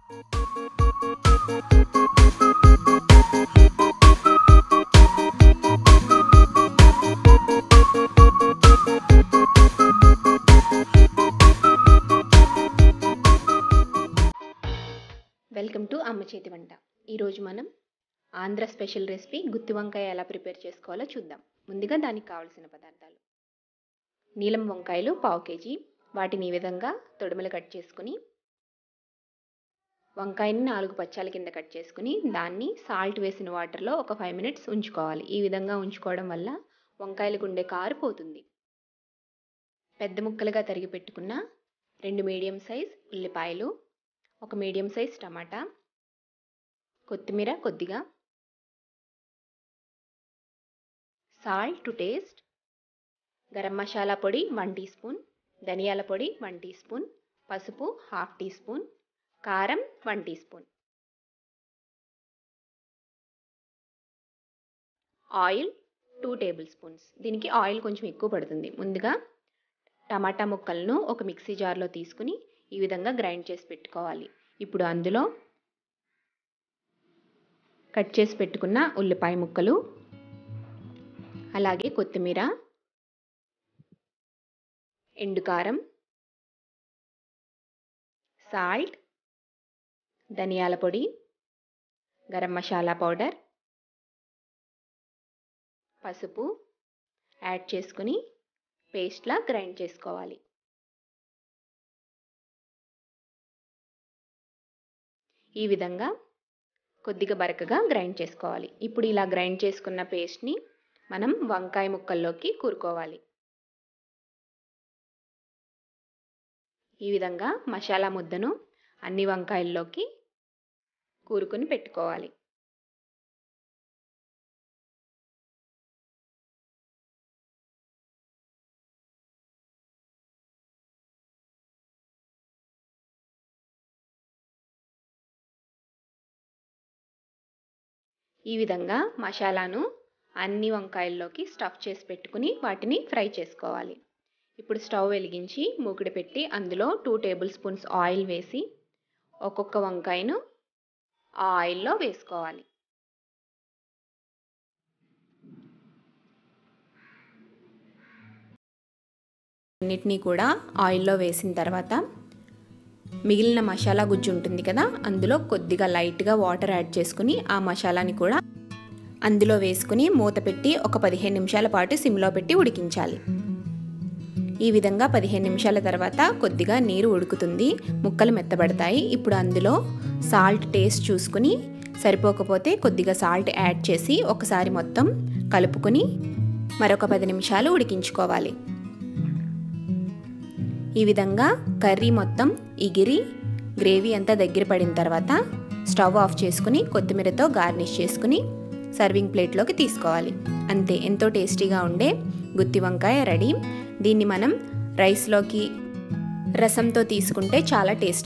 welcome to అమ్మ చేతి వంట ఈరోజు మనం ఆంధ్ర స్పెషల్ రెసిపీ గుత్తి వంకాయ ఎలా ప్రిపేర్ చేసుకోవాలో చూద్దాం ముందుగా దానికి కావలసిన పదార్థాలు నీలం వంకాయలు పావు కేజీ వాటిని ఈ విధంగా తొడుమలు కట్ చేసుకుని వంకాయని నాలుగు పచ్చాల కింద కట్ చేసుకుని దాన్ని సాల్ట్ వేసిన వాటర్లో ఒక ఫైవ్ మినిట్స్ ఉంచుకోవాలి ఈ విధంగా ఉంచుకోవడం వల్ల వంకాయలకు ఉండే కారు పోతుంది పెద్ద ముక్కలుగా తరిగి పెట్టుకున్న రెండు మీడియం సైజ్ ఉల్లిపాయలు ఒక మీడియం సైజ్ టమాటా కొత్తిమీర కొద్దిగా salt to taste garam masala పొడి వన్ టీ స్పూన్ ధనియాల పొడి వన్ టీ స్పూన్ పసుపు హాఫ్ టీ స్పూన్ కారం one teaspoon oil two tablespoons దీనికి ఆయిల్ కొంచెం ఎక్కువ పడుతుంది ముందుగా టమాటా ముక్కలను ఒక మిక్సీ జార్లో తీసుకుని ఈ విధంగా గ్రైండ్ చేసి పెట్టుకోవాలి ఇప్పుడు అందులో కట్ చేసి పెట్టుకున్న ఉల్లిపాయ ముక్కలు అలాగే కొత్తిమీర ఎండుకారం సాల్ట్ ధనియాల పొడి గరం మసాలా పౌడర్ పసుపు యాడ్ చేసుకుని పేస్ట్లా గ్రైండ్ చేసుకోవాలి ఈ విధంగా కొద్దిగా బరకగా గ్రైండ్ చేసుకోవాలి ఇప్పుడు ఇలా గ్రైండ్ చేసుకున్న పేస్ట్ని మనం వంకాయ ముక్కల్లోకి కూరుకోవాలి ఈ విధంగా మసాలా ముద్దను అన్ని వంకాయల్లోకి కూరుకుని పెట్టుకోవాలి ఈ విధంగా మసాలాను అన్ని వంకాయల్లోకి స్టఫ్ చేసి పెట్టుకుని వాటిని ఫ్రై చేసుకోవాలి ఇప్పుడు స్టవ్ వెలిగించి మూకుడు పెట్టి అందులో టూ టేబుల్ స్పూన్స్ ఆయిల్ వేసి ఒక్కొక్క వంకాయను ఆ ఆయిల్లో వేసుకోవాలి అన్నిటినీ కూడా ఆయిల్లో వేసిన తర్వాత మిగిలిన మసాలా గుజ్జు ఉంటుంది కదా అందులో కొద్దిగా లైట్గా వాటర్ యాడ్ చేసుకుని ఆ మసాలాని కూడా అందులో వేసుకుని మూత పెట్టి ఒక పదిహేను నిమిషాల పాటు సిమ్లో పెట్టి ఉడికించాలి ఈ విధంగా పదిహేను నిమిషాల తర్వాత కొద్దిగా నీరు ఉడుకుతుంది ముక్కలు మెత్తబడతాయి ఇప్పుడు అందులో సాల్ట్ టేస్ట్ చూసుకుని సరిపోకపోతే కొద్దిగా సాల్ట్ యాడ్ చేసి ఒకసారి మొత్తం కలుపుకొని మరొక పది నిమిషాలు ఉడికించుకోవాలి ఈ విధంగా కర్రీ మొత్తం ఎగిరి గ్రేవీ అంతా దగ్గర పడిన తర్వాత స్టవ్ ఆఫ్ చేసుకుని కొత్తిమీరతో గార్నిష్ చేసుకుని సర్వింగ్ ప్లేట్లోకి తీసుకోవాలి అంతే ఎంతో టేస్టీగా ఉండే గుత్తి వంకాయ రెడీ దీన్ని మనం రైస్లోకి రసంతో తీసుకుంటే చాలా టేస్ట్